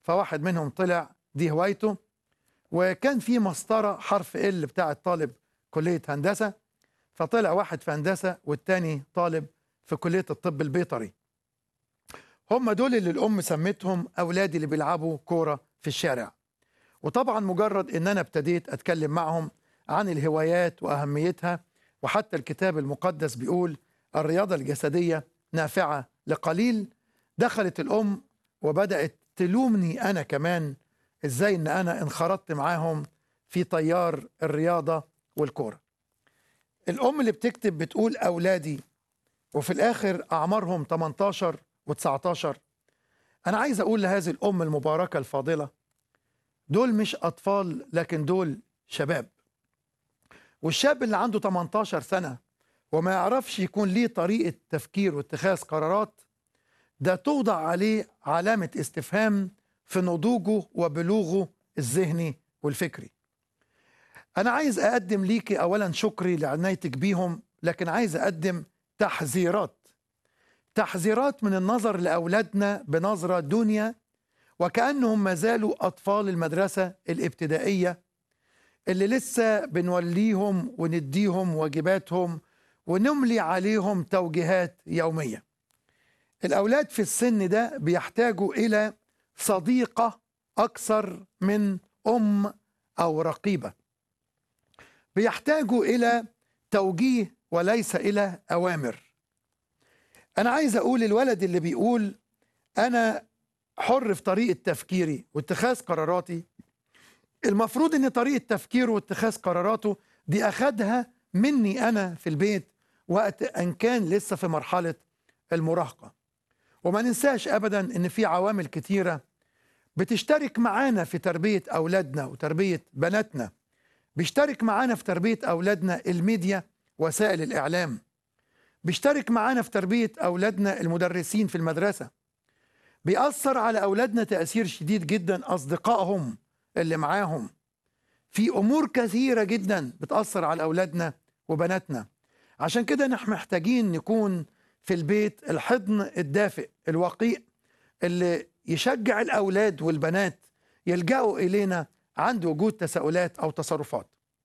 فواحد منهم طلع دي هوايته وكان في مسطرة حرف ال بتاع الطالب كلية هندسة فطلع واحد في هندسة والتاني طالب في كلية الطب البيطري هم دول اللي الأم سمتهم أولادي اللي بيلعبوا كورة في الشارع وطبعا مجرد ان انا ابتديت اتكلم معهم عن الهوايات واهميتها وحتى الكتاب المقدس بيقول الرياضه الجسديه نافعه لقليل دخلت الام وبدات تلومني انا كمان ازاي ان انا انخرطت معاهم في تيار الرياضه والكوره الام اللي بتكتب بتقول اولادي وفي الاخر اعمارهم 18 و19 انا عايز اقول لهذه الام المباركه الفاضله دول مش أطفال لكن دول شباب والشاب اللي عنده 18 سنة وما يعرفش يكون ليه طريقة تفكير واتخاذ قرارات ده توضع عليه علامة استفهام في نضوجه وبلوغه الذهني والفكري أنا عايز أقدم ليكي أولا شكري لعنايتك بيهم لكن عايز أقدم تحذيرات تحذيرات من النظر لأولادنا بنظرة دنيا وكأنهم ما زالوا أطفال المدرسة الابتدائية اللي لسه بنوليهم ونديهم واجباتهم ونملي عليهم توجيهات يومية الأولاد في السن ده بيحتاجوا إلى صديقة أكثر من أم أو رقيبة بيحتاجوا إلى توجيه وليس إلى أوامر أنا عايز أقول الولد اللي بيقول أنا حر في طريقة تفكيري واتخاذ قراراتي المفروض ان طريقة تفكيره واتخاذ قراراته دي اخدها مني انا في البيت وقت ان كان لسه في مرحلة المراهقة وما ننساش ابدا ان في عوامل كتيرة بتشترك معانا في تربية اولادنا وتربية بناتنا بيشترك معانا في تربية اولادنا الميديا وسائل الاعلام بيشترك معانا في تربية اولادنا المدرسين في المدرسة بيأثر على أولادنا تأثير شديد جدا أصدقائهم اللي معاهم في أمور كثيرة جدا بتأثر على أولادنا وبناتنا عشان كده نحن محتاجين نكون في البيت الحضن الدافئ الوقيء اللي يشجع الأولاد والبنات يلجأوا إلينا عند وجود تساؤلات أو تصرفات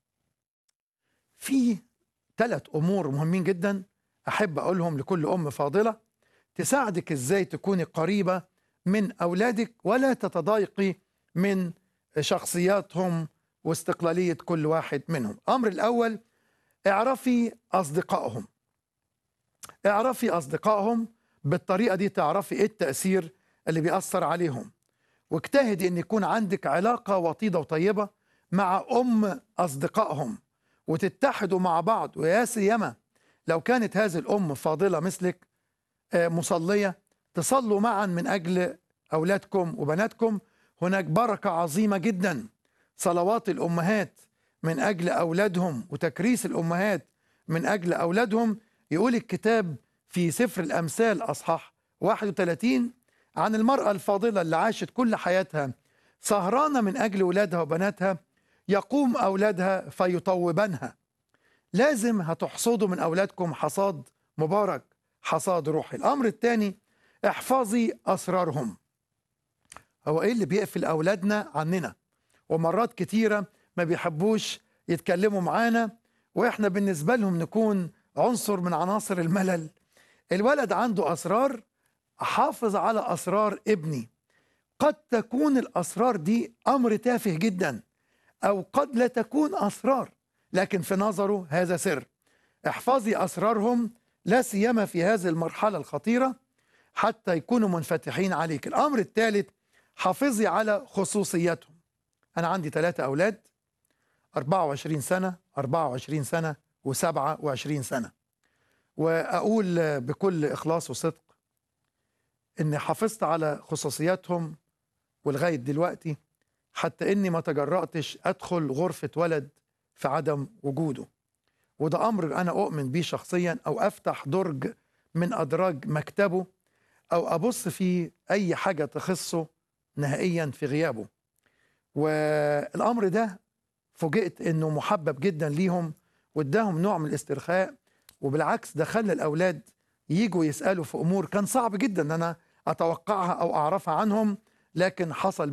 في ثلاث أمور مهمين جدا أحب أقولهم لكل أم فاضلة تساعدك ازاي تكوني قريبة من أولادك ولا تتضايقي من شخصياتهم واستقلالية كل واحد منهم الأمر الأول اعرفي أصدقائهم اعرفي أصدقائهم بالطريقة دي تعرفي إيه التأثير اللي بيأثر عليهم واجتهدي أن يكون عندك علاقة وطيدة وطيبة مع أم أصدقائهم وتتحدوا مع بعض ويا سيما لو كانت هذه الأم فاضلة مثلك مصلية تصلوا معا من أجل أولادكم وبناتكم هناك بركة عظيمة جدا صلوات الأمهات من أجل أولادهم وتكريس الأمهات من أجل أولادهم يقول الكتاب في سفر الأمثال أصحاح 31 عن المرأة الفاضلة اللي عاشت كل حياتها سهرانة من أجل أولادها وبناتها يقوم أولادها فيطوبنها لازم هتحصدوا من أولادكم حصاد مبارك حصاد روحي الأمر الثاني احفظي أسرارهم هو إيه اللي بيقفل أولادنا عننا ومرات كتيرة ما بيحبوش يتكلموا معانا وإحنا بالنسبة لهم نكون عنصر من عناصر الملل الولد عنده أسرار أحافظ على أسرار ابني قد تكون الأسرار دي أمر تافه جدا أو قد لا تكون أسرار لكن في نظره هذا سر احفظي أسرارهم لا سيما في هذه المرحلة الخطيرة حتى يكونوا منفتحين عليك الأمر الثالث حافظي على خصوصياتهم أنا عندي ثلاثة أولاد 24 سنة 24 سنة و27 سنة وأقول بكل إخلاص وصدق إني حافظت على خصوصياتهم ولغاية دلوقتي حتى إني ما تجرأتش أدخل غرفة ولد في عدم وجوده وده امر انا اؤمن بيه شخصيا او افتح درج من ادراج مكتبه او ابص في اي حاجه تخصه نهائيا في غيابه والامر ده فوجئت انه محبب جدا ليهم واداهم نوع من الاسترخاء وبالعكس ده خلى الاولاد يجوا يسالوا في امور كان صعب جدا ان انا اتوقعها او اعرفها عنهم لكن حصل